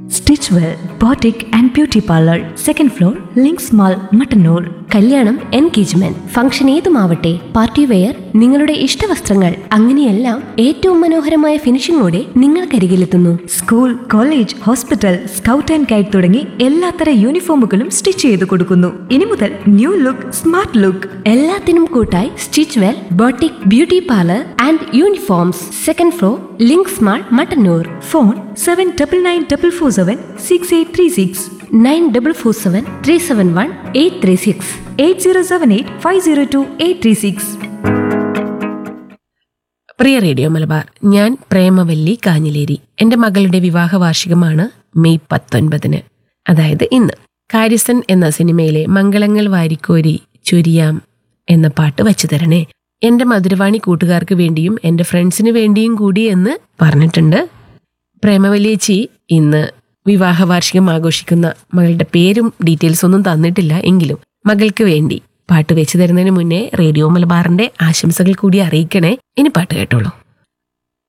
stitch well boutique and beauty parlour second floor Links mall Mattannur കല്യാണം engagement function ഏതുമാവട്ടെ party wear നിങ്ങളുടെ ഇഷ്ടവസ്ത്രങ്ങൾ അങ്ങനെയെല്ലാം ഏറ്റവും മനോഹരമായ ഫിനിഷിംഗോടെ നിങ്ങൾക്കരികിലെത്തുന്നു school college hospital scout and guide തുടങ്ങി എല്ലാത്തര യൂണിഫോമുകളും സ്റ്റിച്ച് ചെയ്ത് കൊടുക്കുന്നു ഇനി മുതൽ ന്യൂ ലുക്ക് സ്മാർട്ട് ലുക്ക് എല്ലാത്തിനും കൂട്ടായി stitch well boutique beauty parlour and uniforms second floor Links mall Mattannur phone seven double nine double four seven six eight three six nine double four seven three seven one eight three six eight zero seven eight five zero two eight three six Priya radio Malabar ഞാൻ പ്രേമവല്ലി കാഞ്ഞിലേരി എന്റെ മകളുടെ വിവാഹ വാർഷികമാണ് May പത്തൊൻപതിന് അതായത് ഇന്ന് കാര്യസ്ഥൻ എന്ന സിനിമയിലെ മംഗളങ്ങൾ വാരിക്കോരി ചൊരിയാം എന്ന പാട്ട് വച്ചു തരണേ എന്റെ മധുരവാണി കൂട്ടുകാർക്ക് വേണ്ടിയും എന്റെ ഫ്രണ്ട്സിന് വേണ്ടിയും കൂടി എന്ന് പറഞ്ഞിട്ടുണ്ട് പ്രേമവല്യേച്ചി ഇന്ന് വിവാഹ വാർഷികം ആഘോഷിക്കുന്ന മകളുടെ പേരും ഡീറ്റെയിൽസ് ഒന്നും തന്നിട്ടില്ല എങ്കിലും മകൾക്ക് വേണ്ടി പാട്ട് വെച്ചു തരുന്നതിന് മുന്നേ റേഡിയോ മലബാറിന്റെ ആശംസകൾ കൂടി അറിയിക്കണേ ഇനി പാട്ട് കേട്ടോളൂ